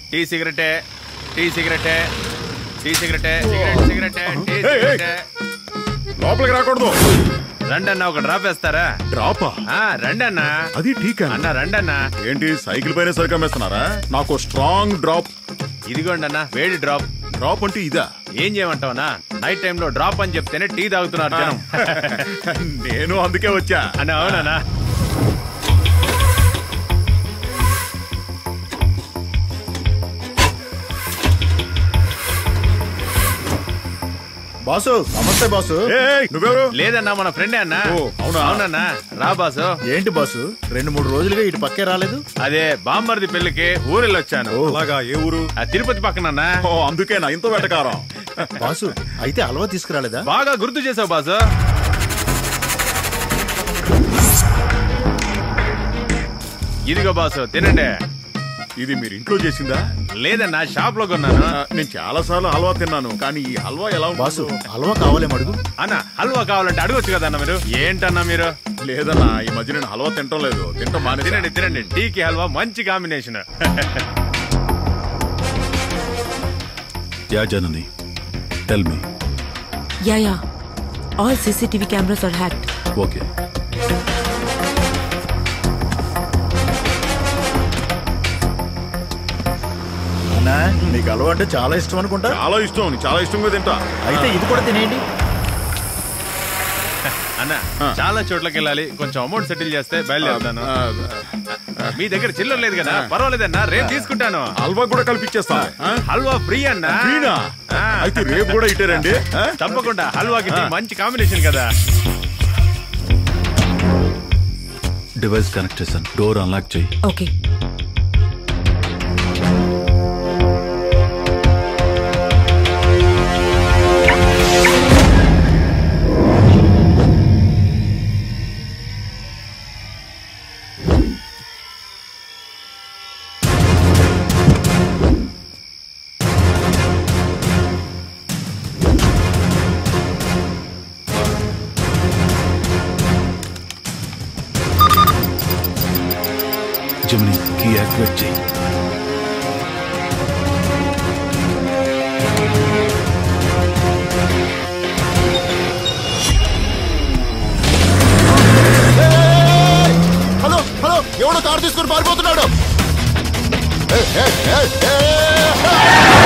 Tea సిగరెటే tea సిగరెటే tea సిగరెటే సిగరెట్ సిగరెటే టీ ఏయ్, ఏయ్. సిగరెటే లోపలికి రాకూడదు రండి అన్న ఒక డ్రాప్ వేస్తారా డ్రాపా ఆ, రండి అన్న అది టీ క్యాన్ అన్న రండి అన్న ఏంటి సైకిల్ పైన సరిగ్గా వేస్తున్నారా నాకు స్ట్రాంగ్ డ్రాప్ ఇదిగోండి అన్న వేడి డ్రాప్ డ్రాప్ అంటే ఇదా ఏం చేయమంటావనా నైట్ టైంలో డ్రాప్ అని చెప్తేనే టీ తాగుతున్నారు జనం నేను అందుకే వచ్చా అన్న అవునన్నా బాసు నమస్తే బాసు ఏయ్, నువ్వెవరు లేదన్నా మన ఫ్రెండే అన్న ఓ, అవునా? అవునన్నా రా బాసు ఏంటి బాసు రెండు మూడు రోజులుగా ఇటు పక్కే రాలేదు అదే బామ్మర్ది పెళ్లికి ఊరెళ్ళొచ్చాను అలాగా ఏ ఊరు ఆ తిరుపతి పక్కనన్నా ఓ అందుకేనా ఇంత వెటకారం బాసు అయితే హల్వా తీసుకురాలేదా బాగా గుర్తు చేసావు బాసు ఇదిగో బాసు తినండి ఇది మీరు ఇంట్లో చేసిందా లేదన్నా షాప్ లో కొన్నాను ఆ, నేను చాలా సార్లు హల్వా తిన్నాను కానీ ఈ హల్వా ఎలా బాసు ఉంటుందో? హల్వా కావాలేమో అడుగు అన్న హల్వా కావాలంటే అడగొచ్చు కదా అన్న మీరు ఏంటన్నా మీరు లేదన్నా ఈ మధ్య నేను హల్వా తింటం లేదు తింటాం మానేసా. తినండి తినండి టీకి హల్వా మంచి కాంబినేషన్ యా Janani tell me Yeah, yeah. All CCTV cameras are hacked. Okay అన్నా నీకు హల్వా అంటే చాలా ఇష్టం అనుకుంటా చాలా ఇష్టం నేను చాలా ఇష్టంగా తింటా అయితే ఇది కూడా తినేయండి అన్న చాలా చోట్లకి వెళ్ళాలి కొంచెం అమౌంట్ సెటిల్ చేస్తే బయలుదేరుతాను ఆ, మీ దగ్గర చిల్లర లేదు కదా పర్వాలేదన్నా రేపు తీసుకుంటాను హల్వా కూడా కలిపిచ్చేస్తా ఆ? హల్వా ఫ్రీ అన్న ఫ్రీనా? ఆ. అయితే రేపు కూడా ఇటారండి ఆ? తప్పకుండా హల్వాకి టీ మంచి కాంబినేషన్ కదా డివైస్ కనెక్ట్ చేశాను డోర్ అన్లాక్ చేయి Okay. జిమ్ని కీ యాక్టివేట్ చేయి హలో హలో ఎవడో కారు తీసుకొని పారిపోతున్నాడు ఏయ్, ఏయ్, ఏయ్, ఏయ్, ఏయ్.